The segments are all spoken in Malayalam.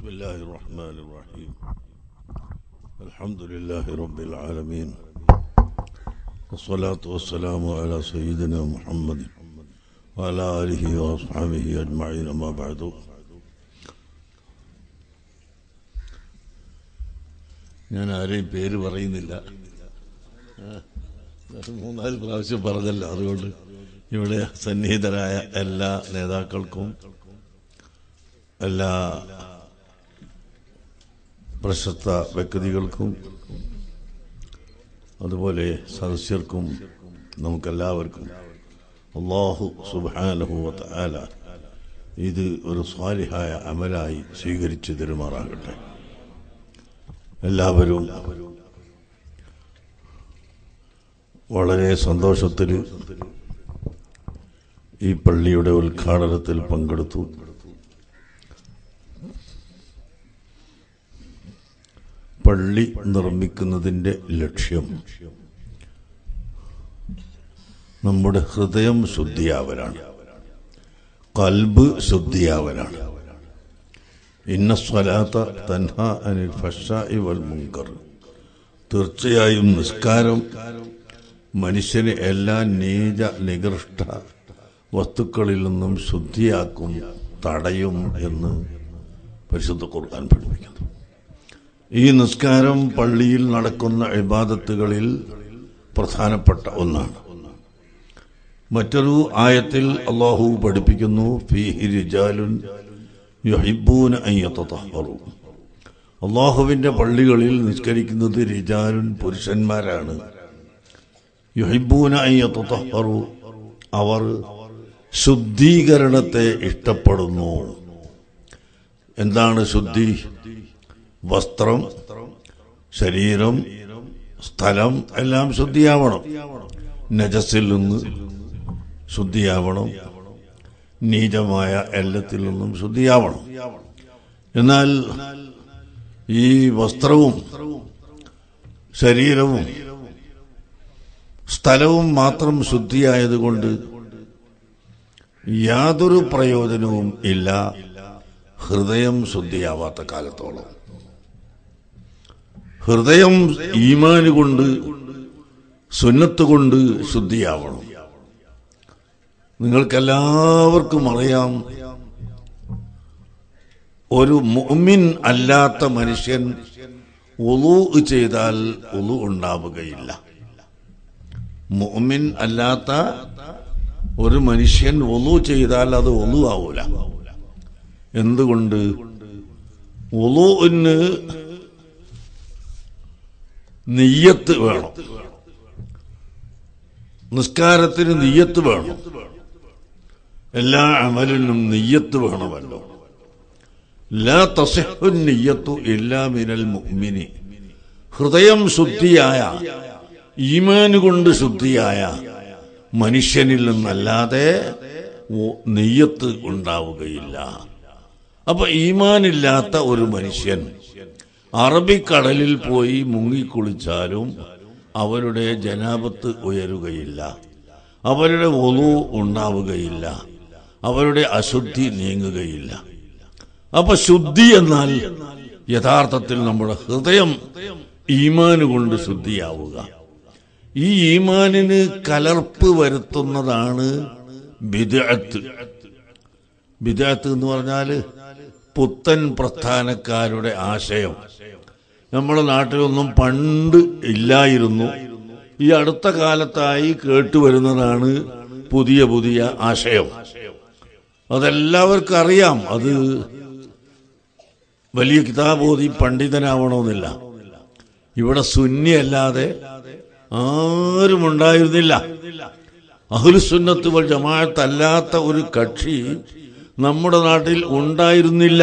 بسم الله الرحمن الرحيم الحمد لله رب العالمين والصلاة والسلام على سيدنا محمد وعلى آله وأصحابه أجمعين ما بعد ഞാൻ ആരെയും പേര് പറയുന്നില്ല ആ, മൂന്നാല് പ്രാവശ്യം പറഞ്ഞല്ലോ അതുകൊണ്ട് ഇവിടെ സന്നിഹിതരായ എല്ലാ നേതാക്കൾക്കും എല്ലാ പ്രശസ്ത വ്യക്തികൾക്കും അതുപോലെ സദസ്യർക്കും നമുക്കെല്ലാവർക്കും അള്ളാഹു സുബാനുഭവത്ത ആല ഇത് ഒരു സ്വാലിഹായ അമലായി സ്വീകരിച്ചു തരുമാറാകട്ടെ എല്ലാവരും വളരെ സന്തോഷത്തിൽ ഈ പള്ളിയുടെ ഉദ്ഘാടനത്തിൽ പങ്കെടുത്തു പള്ളി നിർമ്മിക്കുന്നതിന്റെ ലക്ഷ്യം നമ്മുടെ ഹൃദയം ശുദ്ധിയാവലാണ് കൽബ് ശുദ്ധിയാവലാണ് ഇന്ന സ്വലാത്ത തൻഹ അനിൽ ഫഷായി വൽ മുങ്കർ തീർച്ചയായും നിസ്കാരം മനുഷ്യനെ എല്ലാ നീച നികൃഷ്ട വസ്തുക്കളിൽ നിന്നും ശുദ്ധിയാക്കും തടയും എന്ന് പരിശുദ്ധ ഖുർആൻ പഠിപ്പിക്കുന്നു ഈ നിസ്കാരം പള്ളിയിൽ നടക്കുന്ന ഇബാദത്തുകളിൽ പ്രധാനപ്പെട്ട ഒന്നാണ് മറ്റൊരു ആയത്തിൽ അള്ളാഹു പഠിപ്പിക്കുന്നു ഫീഹി റിജാലുൻ യുഹിബ്ബൂന അൻ യതതഹറു അള്ളാഹുവിന്റെ പള്ളികളിൽ നിസ്കരിക്കുന്നത് റിജാലുൻ പുരുഷന്മാരാണ് യുഹിബ്ബൂന അൻ യതതഹറു അവർ ശുദ്ധീകരണത്തെ ഇഷ്ടപ്പെടുന്നു എന്താണ് ശുദ്ധി വസ്ത്രം ശരീരം സ്ഥലം എല്ലാം ശുദ്ധിയാവണം നജസിൽ നിന്ന് ശുദ്ധിയാവണം നീചമായ എല്ലാത്തിൽ നിന്നും ശുദ്ധിയാവണം എന്നാൽ ഈ വസ്ത്രവും ശരീരവും സ്ഥലവും മാത്രം ശുദ്ധിയായതുകൊണ്ട് യാതൊരു പ്രയോജനവും ഇല്ല ഹൃദയം ശുദ്ധിയാവാത്ത കാലത്തോളം ഹൃദയം ഈമാന് കൊണ്ട് സുന്നത്ത് കൊണ്ട് ശുദ്ധിയാവണം നിങ്ങൾക്കെല്ലാവർക്കും അറിയാം ഒരു മുഅ്മിൻ അല്ലാത്ത മനുഷ്യൻ ഉളു ചെയ്താൽ ഉളു ഉണ്ടാവുകയില്ല മുഅ്മിൻ അല്ലാത്ത ഒരു മനുഷ്യൻ ഒലു ചെയ്താൽ അത് ഒലു ആവൂല എന്തുകൊണ്ട് ഒലുവിന് നെയ്യത്ത് വേണം നിസ്കാരത്തിന് നെയ്യത്ത് വേണം എല്ലാ അമലിനും നെയ്യത്ത് വേണമല്ലോ ലാ തസിഹു നെയ്യത്തു ഇല്ലാ മിനൽ മുഅ്മിനി ഹൃദയം ശുദ്ധിയായ ഈമാന് കൊണ്ട് ശുദ്ധിയായ മനുഷ്യനിൽ നിന്നല്ലാതെ ഒ- നെയ്യത്ത് ഉണ്ടാവുകയില്ല അപ്പൊ ഈമാനില്ലാത്ത ഒരു മനുഷ്യൻ അറബിക്കടലിൽ പോയി മുങ്ങിക്കുളിച്ചാലും അവരുടെ ജനാപത്ത് ഉയരുകയില്ല അവരുടെ ഒലു ഉണ്ടാവുകയില്ല അവരുടെ അശുദ്ധി നീങ്ങുകയില്ല അപ്പൊ ശുദ്ധി എന്നാൽ യഥാർത്ഥത്തിൽ നമ്മുടെ ഹൃദയം ഈമാന് കൊണ്ട് ശുദ്ധിയാവുക ഈ ഈമാനിന് കലർപ്പ് വരുത്തുന്നതാണ് ബിദഅത്ത് ബിദഅത്ത് എന്ന് പറഞ്ഞാല് പുത്തൻ പ്രസ്ഥാനക്കാരുടെ ആശയം നമ്മുടെ നാട്ടിലൊന്നും പണ്ട് ഇല്ലായിരുന്നു ഈ അടുത്ത കാലത്തായി കേട്ടുവരുന്നതാണ് പുതിയ പുതിയ ആശയം അതെല്ലാവർക്കും അറിയാം അത് വലിയ കിതാബോധി പണ്ഡിതനാവണമെന്നില്ല ഇവിടെ സുന്നി അല്ലാതെ ആരും ഉണ്ടായിരുന്നില്ല അഹുലുസുന്നത്ത് വൽ ജമാഅത്ത് അല്ലാത്ത ഒരു കക്ഷി നമ്മുടെ നാട്ടിൽ ഉണ്ടായിരുന്നില്ല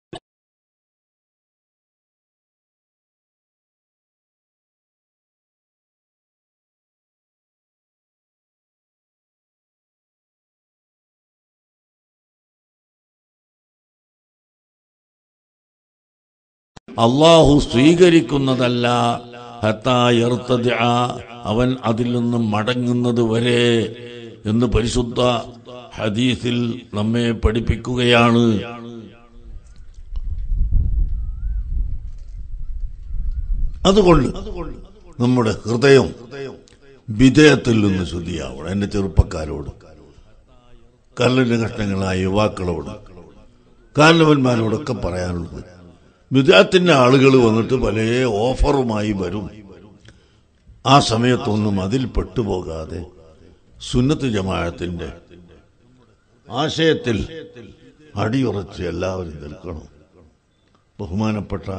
അള്ളാഹു സ്വീകരിക്കുന്നതല്ല ഹത്താ യർത്തദിഅ, അവൻ അതിൽ നിന്ന് മടങ്ങുന്നത് വരെ എന്ന് പരിശുദ്ധ ഹദീസിൽ നമ്മെ പഠിപ്പിക്കുകയാണ് അതുകൊണ്ട് നമ്മുടെ ഹൃദയം വിധേയത്തിൽ നിന്ന് ശുദ്ധിയാവണം എന്റെ ചെറുപ്പക്കാരോട് കല്ലിന്റെ കഷ്ണങ്ങളായ യുവാക്കളോട് കാരണവന്മാരോടൊക്കെ പറയാനുള്ളത് വിദേഹത്തിന്റെ ആളുകൾ വന്നിട്ട് പല ഓഫറുമായി വരും ആ സമയത്തൊന്നും അതിൽ പെട്ടുപോകാതെ സുന്നത്ത് ജമാഅത്തിന്റെ ആശയത്തിൽ അടിയുറച്ച് എല്ലാവരും നിൽക്കണം ബഹുമാനപ്പെട്ട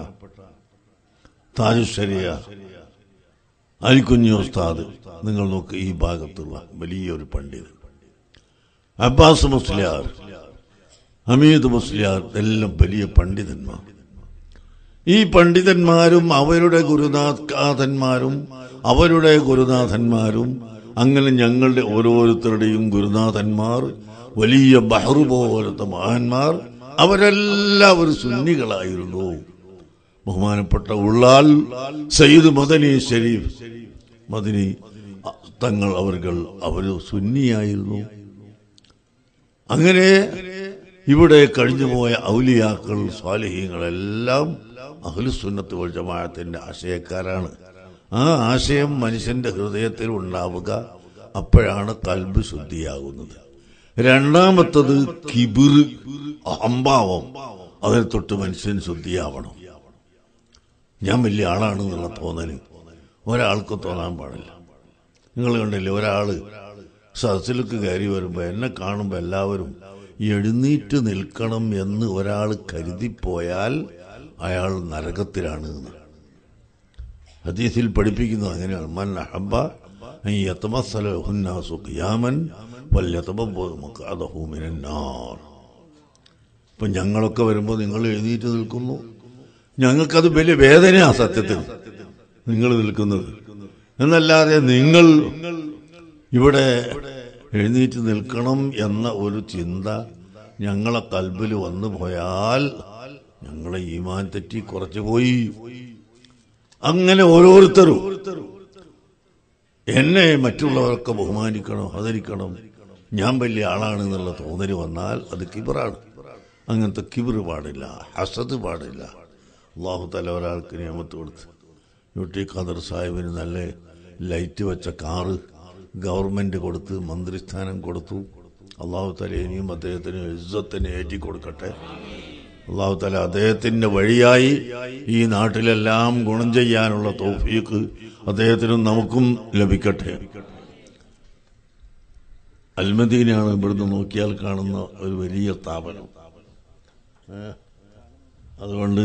താജുശരിയ അലിക്കുഞ്ഞി ഉസ്താദ് നിങ്ങൾ നോക്ക് ഈ ഭാഗത്തുള്ള വലിയൊരു പണ്ഡിതൻ അബ്ബാസ് മുസ്ലിയാർ ഹമീദ് മുസ്ലിയാർ എല്ലാം വലിയ പണ്ഡിതന്മാർ ഈ പണ്ഡിതന്മാരും അവരുടെ ഗുരുനാഥന്മാരും അവരുടെ ഗുരുനാഥന്മാരും അങ്ങനെ ഞങ്ങളുടെ ഓരോരുത്തരുടെയും ഗുരുനാഥന്മാർ വലിയ ബഹറു പോലത്തെ മഹാന്മാർ അവരെല്ലാവരും സുന്നികളായിരുന്നു ബഹുമാനപ്പെട്ട ഉള്ളാൽ സയ്യിദ് മദനി ഷരീഫ് മദനി തങ്ങൾ അവർകൾ അവര് സുന്നിയായിരുന്നു അങ്ങനെ ഇവിടെ കഴിഞ്ഞുപോയ ഔലിയാക്കൾ സ്വാലിഹീങ്ങളെല്ലാം അഹ്ലുസുന്നത്ത് വൽ ജമാഅത്തിന്റെ ആശയക്കാരാണ് ആ ആശയം മനുഷ്യന്റെ ഹൃദയത്തിൽ ഉണ്ടാവുക അപ്പോഴാണ് കൽബ് ശുദ്ധിയാകുന്നത് രണ്ടാമത്തത് കിബിർ അഹംഭാവം അതിനെ തൊട്ട് മനുഷ്യൻ ശുദ്ധിയാവണം ഞാൻ വലിയ ആളാണ് എന്നുള്ള തോന്നല് ഒരാൾക്ക് തോന്നാൻ പാടില്ല നിങ്ങൾ കണ്ടില്ലേ ഒരാള് സദസ്സിലേക്ക് കയറി വരുമ്പോ എന്നെ കാണുമ്പോ എല്ലാവരും എഴുന്നേറ്റ് നിൽക്കണം എന്ന് ഒരാൾ കരുതിപ്പോയാൽ അയാൾ നരകത്തിലാണ് എന്ന്. ഹദീസിൽ പഠിപ്പിക്കുന്നത് അങ്ങനെയാണ് മൻ അഹബ്ബ അൻ യതമസ്സലഹു الناس ഖിയാമൻ വല്യതബവ്വ മഖഅദഹു മിനൻ നാർ ഇപ്പൊ ഞങ്ങളൊക്കെ വരുമ്പോൾ നിങ്ങൾ എഴുന്നേറ്റ് നിൽക്കുന്നു ഞങ്ങൾക്കത് വലിയ വേദനയാ സത്യത്തിൽ നിങ്ങൾ നിൽക്കുന്നത് എന്നല്ലാതെ നിങ്ങൾ ഇവിടെ എഴുന്നേറ്റ് നിൽക്കണം എന്ന ഒരു ചിന്ത ഞങ്ങളെ കൽബിൽ വന്നു പോയാൽ ഞങ്ങളെ ഈമാൻ തെറ്റി കുറച്ചു പോയി അങ്ങനെ ഓരോരുത്തരും എന്നെ മറ്റുള്ളവർക്ക് ബഹുമാനിക്കണം ആദരിക്കണം ഞാൻ വലിയ ആളാണ് എന്നുള്ള തോന്നല് വന്നാൽ അത് കിബറാണ് അങ്ങനത്തെ കിബർ പാടില്ല ഹസദ് പാടില്ല അള്ളാഹു തല ഒരാൾക്ക് നിയമത്ത് കൊടുത്ത് യു ടി ഖദർ സാഹിബിന് നല്ല ലൈറ്റ് വെച്ച കാറ് ഗവൺമെന്റ് കൊടുത്ത് മന്ത്രിസ്ഥാനം കൊടുത്തു അള്ളാഹു തല ഇനിയും അദ്ദേഹത്തിന് ഇസ്സത്തിന് ഏറ്റി കൊടുക്കട്ടെ അള്ളാഹു തല അദ്ദേഹത്തിന്റെ വഴിയായി ഈ നാട്ടിലെല്ലാം ഗുണം ചെയ്യാനുള്ള തോഫീക്ക് അദ്ദേഹത്തിനും നമുക്കും ലഭിക്കട്ടെ അൽമദീനാണ് ഇവിടുന്ന് നോക്കിയാൽ കാണുന്ന ഒരു വലിയ സ്ഥാപനം ഏ? അതുകൊണ്ട്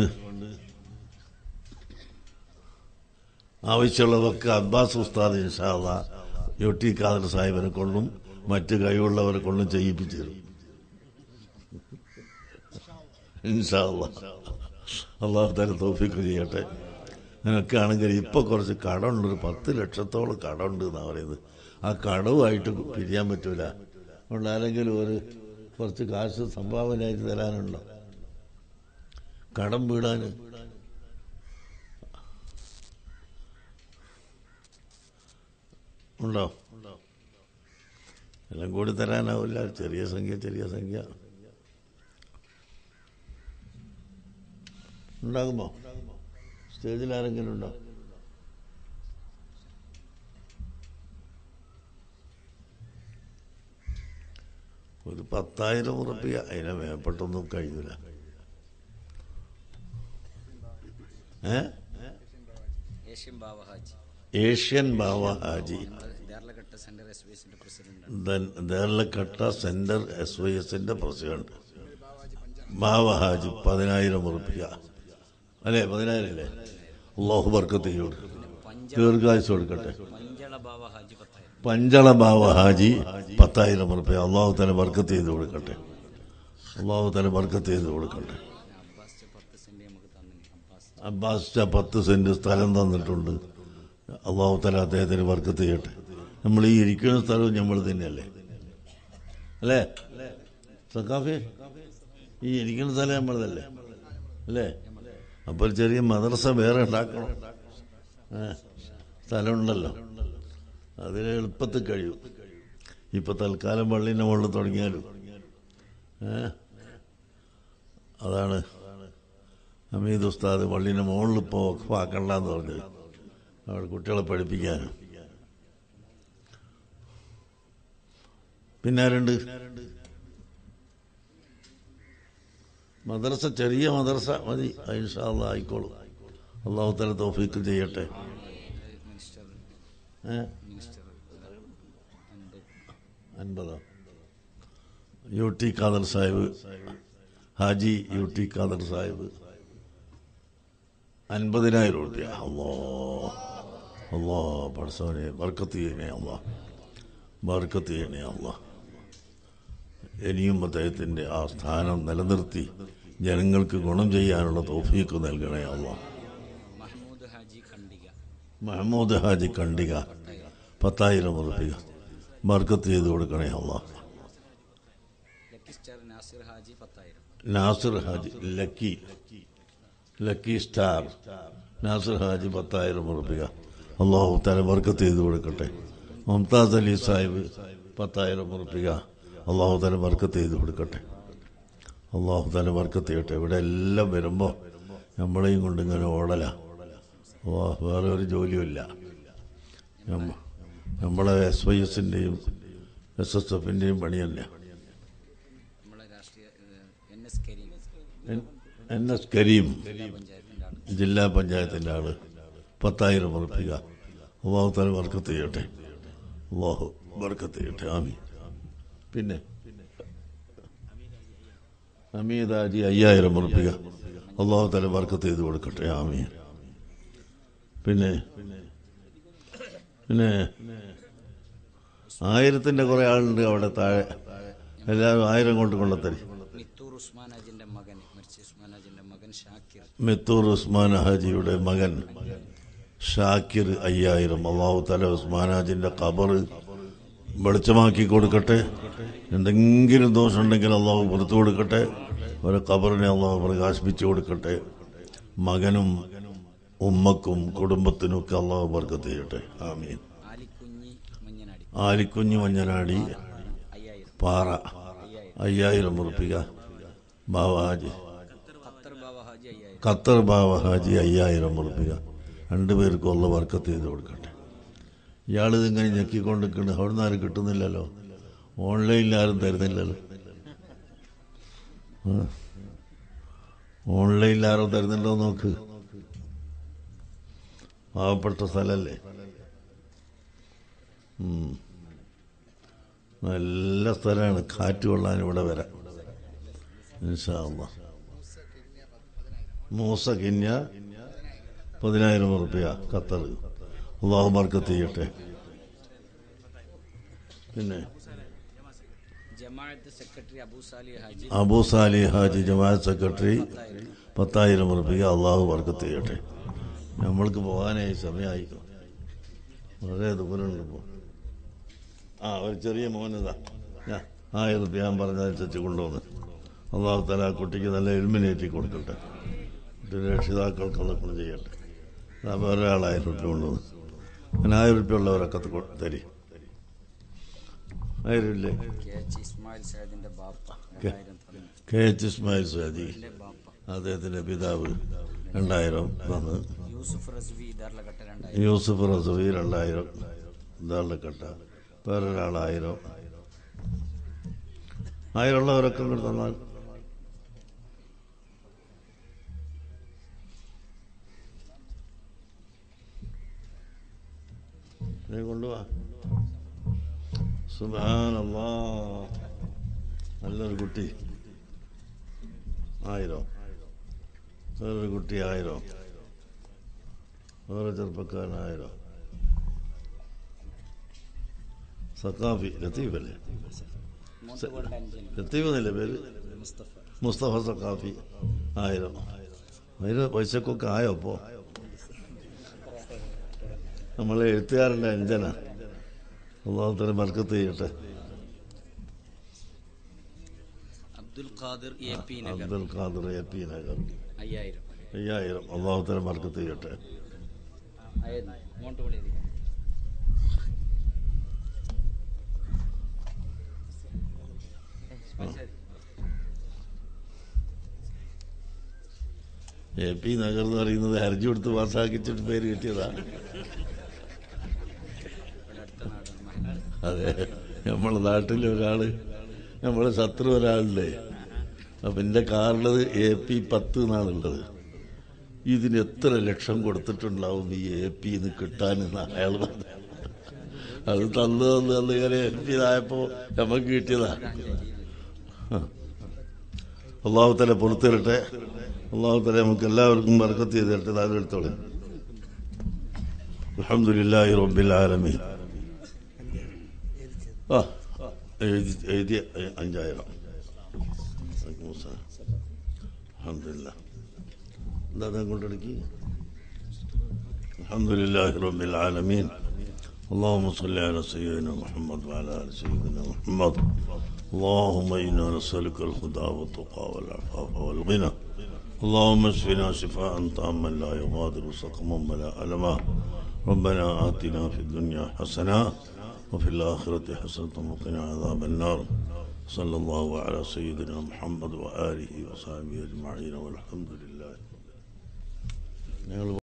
ആവശ്യമുള്ളതൊക്കെ അബ്ബാസ് ഉസ്താദ് ഇൻഷാല്ല യു ടി ഖാദർ സാഹിബിനെ കൊണ്ടും മറ്റ് കഴിവുള്ളവരെ കൊണ്ടും ചെയ്യിപ്പിച്ചു തരും ഇൻഷാല്ല അള്ളാഹു തല തോഫിക്ക് ചെയ്യട്ടെ അങ്ങനെയൊക്കെ ആണെങ്കിൽ ഇപ്പൊ കുറച്ച് കടമുണ്ട് ഒരു പത്ത് ലക്ഷത്തോളം കടമുണ്ട് എന്നാ പറയുന്നത് ആ കടവുമായിട്ട് പിരിയാൻ പറ്റൂല അതുകൊണ്ട് ആരെങ്കിലും ഒരു കുറച്ച് കാശ് സംഭാവനയായിട്ട് തരാനുണ്ടോ കടം വീടാന് ഉണ്ടോ എല്ലാം കൂടി തരാനാവില്ല ചെറിയ സംഖ്യ ചെറിയ സംഖ്യ ഉണ്ടാകുമോ സ്റ്റേജിൽ ആരെങ്കിലും ഉണ്ടോ ഒരു പത്തായിരം ഉറപ്പിക അതിനെ മേപ്പെട്ടൊന്നും കഴിയൂല ഏ Asian Bava Haji Asian Bava Haji Deralakatte centre S B എസിന്റെ president Deralakatte centre S Y എസിന്റെ പ്രസിഡന്റ് ബാവ ഹാജി പതിനായിരം ഉറപ്പിക അല്ലേ പതിനായിരം അല്ലേ അള്ളാഹു ബർക്കത്ത് ചെയ്യോട് ദീർഘായുസ് കൊടുക്കട്ടെ പഞ്ചള ബാവ ഹാജി പത്തായിരം പഞ്ചള ബാവ ഹാജി പത്തായിരം ഉറുപ്പ്യ അള്ളാഹു തല ബർക്കത്ത് ചെയ്ത് കൊടുക്കട്ടെ അള്ളാഹു തല ബർക്കത്ത് ചെയ്ത് കൊടുക്കട്ടെ അബ്ബാസ് പത്ത് സെന്റ് നമുക്ക് തന്നെ അബ്ബാസ് അബ്ബാസ് പത്ത് സെന്റ് സ്ഥലം തന്നിട്ടുണ്ട് അള്ളാഹു തല അദ്ദേഹത്തിന് ബർക്കത്ത് ചെയ്യട്ടെ നമ്മൾ ഈ ഇരിക്കുന്ന സ്ഥലവും നമ്മൾ തന്നെയല്ലേ അല്ലേ സക്കാഫി ഈ ഇരിക്കുന്ന സ്ഥലം നമ്മളതല്ലേ അല്ലേ അപ്പോൾ ഒരു ചെറിയ മദ്രസ വേറെ ഉണ്ടാക്കണം ഏ, സ്ഥലമുണ്ടല്ലോ അതിന് എളുപ്പത്തിൽ കഴിയും ഇപ്പൊ തൽക്കാലം പള്ളീൻ്റെ മുകളിൽ തുടങ്ങിയാലും ഏ അതാണ് ഹമീദ് ഉസ്താദ് പള്ളീൻ്റെ മുകളിൽ ഇപ്പോൾ ആക്കണ്ടെന്ന് പറഞ്ഞു അവിടെ കുട്ടികളെ പഠിപ്പിക്കാൻ പിന്നെ ആരുണ്ട് മദ്രസ ചെറിയ മദ്രസ മതി ഇൻഷാല്ല ആയിക്കോളും അള്ളാഹു തല തോഫീക്ക് ചെയ്യട്ടെ മിനിസ്റ്റർ ഏ മിനിസ്റ്റർ അൻപത് അൻപതോ U T Khader Sahib Haji U T Khader Sahib അൻപതിനായിരം റുപ്യ അല്ലോ അല്ലോ പടസോനെ ബർക്കത്ത് ചെയ്യണേ അല്ലോ ബർക്കത്ത് ചെയ്യണേ അല്ലോ ഇനിയും അദ്ദേഹത്തിൻ്റെ ആ സ്ഥാനം നിലനിർത്തി ജനങ്ങൾക്ക് ഗുണം ചെയ്യാനുള്ള തോഫീക്ക് നൽകണേ അല്ലോ മഹമ്മൂദ് ഹാജി ഖണ്ഡിക മഹമ്മൂദ് ഹാജി കണ്ടിക പത്തായിരം റുപ്യ ബർക്കത്ത് ചെയ്ത് കൊടുക്കണേ അല്ലോ ലക്കി സ്റ്റാർ നാസിർ ഹാജി പത്തായിരം Nasir Haji lucky lucky star Nasir Haji പത്തായിരം റുപ്യ അള്ളാഹു തല ബർക്കത്ത് ചെയ്ത് കൊടുക്കട്ടെ മുംതാസ് അലി സാഹിബ് പത്തായിരം റുപ്യ അള്ളാഹു തല ബർക്കത്ത് ചെയ്ത് കൊടുക്കട്ടെ അള്ളാഹു തല ബർക്കത്ത് ചെയ്യട്ടെ ഇവിടെ എല്ലാം വരുമ്പോൾ നമ്മളെയും കൊണ്ട് ഇങ്ങനെ ഓടല ഓ വേറെ ഒരു ജോലിയുമില്ല നമ്മ- നമ്മളെ എസ് വൈ എസിൻ്റെയും എസ് എസ് എഫിൻ്റെയും പണി തന്നെ നമ്മളെ രാഷ്ട്രീയ N S Karim N- N S Karim പഞ്ചായത്തിൻ്റെ ആൾ ജില്ലാ പഞ്ചായത്തിൻ്റെ ആള് പത്തായിരം ഉറപ്പിക്കുക അള്ളാഹു താല വർക്കത്ത് ചെയ്യട്ടെ അള്ളാഹു വർക്കത്ത് ചെയ്യട്ടെ ആമി പിന്നെ അമീദാജി അയ്യായിരം ഉറപ്പിക്കുക അള്ളാഹു താല വർക്കത്ത് ചെയ്ത് കൊടുക്കട്ടെ ആമി പിന്നെ പിന്നെ ആയിരത്തിന്റെ കുറെ ആളുണ്ട് അവിടെ താഴെ എല്ലാവരും ആയിരം കൊണ്ട് കൊണ്ടുത്തരി മിത്തൂർ ഉസ്മാൻ ഹാജിന്റെ മകൻ മരിച്ച ഉസ്മാൻ ഹാജിന്റെ മകൻ ഷാക്കിർ മിത്തൂർ ഉസ്മാൻ ഹാജിയുടെ മകൻ ഷാക്കിർ അയ്യായിരം അള്ളാഹു തല ഉസ്മാൻ ഹാജിന്റെ ഖബർ വെളിച്ചമാക്കി കൊടുക്കട്ടെ എന്തെങ്കിലും ദോഷമുണ്ടെങ്കിൽ അള്ളാഹു പുറത്തു കൊടുക്കട്ടെ ഒരു ഖബറിനെ അള്ളാഹു പ്രകാശിപ്പിച്ചു കൊടുക്കട്ടെ മകനും ഉമ്മക്കും കുടുംബത്തിനും ഒക്കെ അള്ളാഹു ബർക്കത്ത് ചെയ്യട്ടെ ആമീൻ ആലിക്കുഞ്ഞി മഞ്ഞനാടി ആലിക്കുഞ്ഞു മഞ്ഞനാടി അയ്യായിരം പാറ അയ്യായിരം ഉറപ്പിക ബാവാജി ഖത്തർ ബാവ ഹാജി അയ്യായിരം ഖത്തർ ബാവ ഹാജി അയ്യായിരം ഉറപ്പിക രണ്ടുപേർക്കും ഉള്ള വർക്കത്ത് ചെയ്ത് കൊടുക്കട്ടെ ഇയാൾ ഇതിങ്ങനെ ഞെക്കിക്കൊണ്ടിരിക്കുന്നു അവിടുന്ന് ആരും കിട്ടുന്നില്ലല്ലോ ഓൺലൈനിൽ ആരും തരുന്നില്ലല്ലോ ആ. ഓൺലൈനിൽ ആരോ തരുന്നുണ്ടോ നോക്ക് പാവപ്പെട്ട സ്ഥലല്ലേ ഉം. നല്ല സ്ഥലമാണ് കാറ്റ് കൊള്ളാൻ ഇവിടെ വരാം ഇൻഷാ അള്ളാ മൂസ കിന്യ പതിനായിരം ഉറുപ്പ്യ ഖത്തർ അള്ളാഹു ബർക്കത്ത് ചെയ്യട്ടെ പിന്നെ ജമാഅത്ത് സെക്രട്ടറി അബൂ സാലി ഹാജി അബൂ സാലി ഹാജി ജമാഅത്ത് സെക്രട്ടറി പത്തായിരം ഉറുപ്പ്യ അള്ളാഹു ബർക്കത്ത് ചെയ്യട്ടെ നമ്മൾക്ക് പോകാനായി സമയമായി വളരെ ദൂരമുണ്ട് ഇപ്പോൾ ആ ഒരു ചെറിയ മോനതാ ഞാൻ ആയിരം ഉറുപ്പ്യ ഞാൻ പറഞ്ഞതനുസരിച്ച് കൊണ്ടുവന്ന് അള്ളാഹു തല ആ കുട്ടിക്ക് നല്ല എലിമിനേറ്റി കൊടുക്കട്ടെ കുട്ടിയുടെ രക്ഷിതാക്കൾക്ക് അതൊക്കെ ചെയ്യട്ടെ ഞാൻ വേറെ ആളായിരം ഉറുപ്പ്യ കൊണ്ടുവന്ന് ഞാൻ ആയിരം ഉറുപ്പ്യ ഉള്ളവരൊക്കെ ത- തരി ആയിരം ഇല്ലേ കെ എച്ച് ഇസ്മായിൽ സാദിന്റെ ബാപ്പ രണ്ടായിരം തന്നു കെ എച്ച് ഇസ്മായിൽ സാജി എന്റെ ബാപ്പ അദ്ദേഹത്തിന്റെ പിതാവ് രണ്ടായിരം തന്ന് യൂസുഫ് റസ്വി ഇദാർലഘട്ട രണ്ടായിരം യൂസുഫ് റസവി രണ്ടായിരം ദാളിക്കട്ട വേറൊരാളായിരം ആയിരം ഉള്ളവരൊക്കെ ഇങ്ങോട്ട് തന്നാൽ നീ കൊണ്ടുവാ സുബാനല്ലാ നല്ലൊരു കുട്ടി ആയിരം വേറൊരു കുട്ടി ആയിരം വേറെ ചെറുപ്പക്കാരനായിരം സക്കാഫി ലത്തീഫ് അല്ലേ മോട്ടുകൊണ്ട് അഞ്ചിന് ലത്തീഫ് എന്നല്ലേ പേര് മുസ്തഫ മുസ്തഫ സക്കാഫി ആയിരം അതിന് പൈസക്കൊക്കെ ആയോ അപ്പോ നമ്മളെ എഴുത്തുകാരൻ്റെ അഞ്ചന അള്ളാഹുത്തന്നെ മർക്കത്ത് ചെയ്യട്ടെ Abdul Khadir A P Nagar Abdul Khader A P Nagar അയ്യായിരം അയ്യായിരം അള്ളാഹുത്തന്നെ മർക്കത്ത് ചെയ്യട്ടെ ആയിരുന്നു മോട്ടുപള്ളി എ പി നഗർ എന്ന് പറയുന്നത് ഹർജി കൊടുത്ത് പാസ്സാക്കിച്ചിട്ട് പേര് കിട്ടിയതാ ഇവിടെ അടുത്ത നാടാണ് അതെ നമ്മളെ നാട്ടിൽ ഒരാള് നമ്മളെ ശത്രു ഒരാളുണ്ട് അപ്പൊ എന്റെ കാറിലത് എ പി പത്ത് എന്നാണുള്ളത് ഇതിന് എത്ര ലക്ഷം കൊടുത്തിട്ടുണ്ടാവും ഈ എ പി എന്ന് കിട്ടാനെന്ന് അയാൾ പറഞ്ഞു അത് തന്നു തന്നു തന്നു ഇങ്ങനെ എ പി ആയപ്പോ നമുക്ക് കിട്ടിയതാ അള്ളാഹുത്തല പുറത്തിരട്ടെ അള്ളാഹുത്തല നമുക്ക് എല്ലാവർക്കും ബർക്കത്ത് ചെയ്ത് തരട്ടെ താരം എടുത്തോളെ അലഹമുല്ലാഹി റബ്ബിൽ ആലമീൻ ആ എഴുതി എഴുതിയ എ- അഞ്ചായിരം അലഹമില്ല എന്താ ഞാൻ കൊണ്ടെടുക്കി الحمد لله رب العالمين اللهم صل على سيدنا محمد وعلى ال سيدنا محمد اللهم انا نسالك الهدى والتقى والعفاف والغنى اللهم اشفنا شفاء تاما لا يغادر سقما ولا الما ربنا اتنا في الدنيا حسنه وفي الاخره حسنه وقنا عذاب النار صلى الله على سيدنا محمد واله وصحبه اجمعين والحمد لله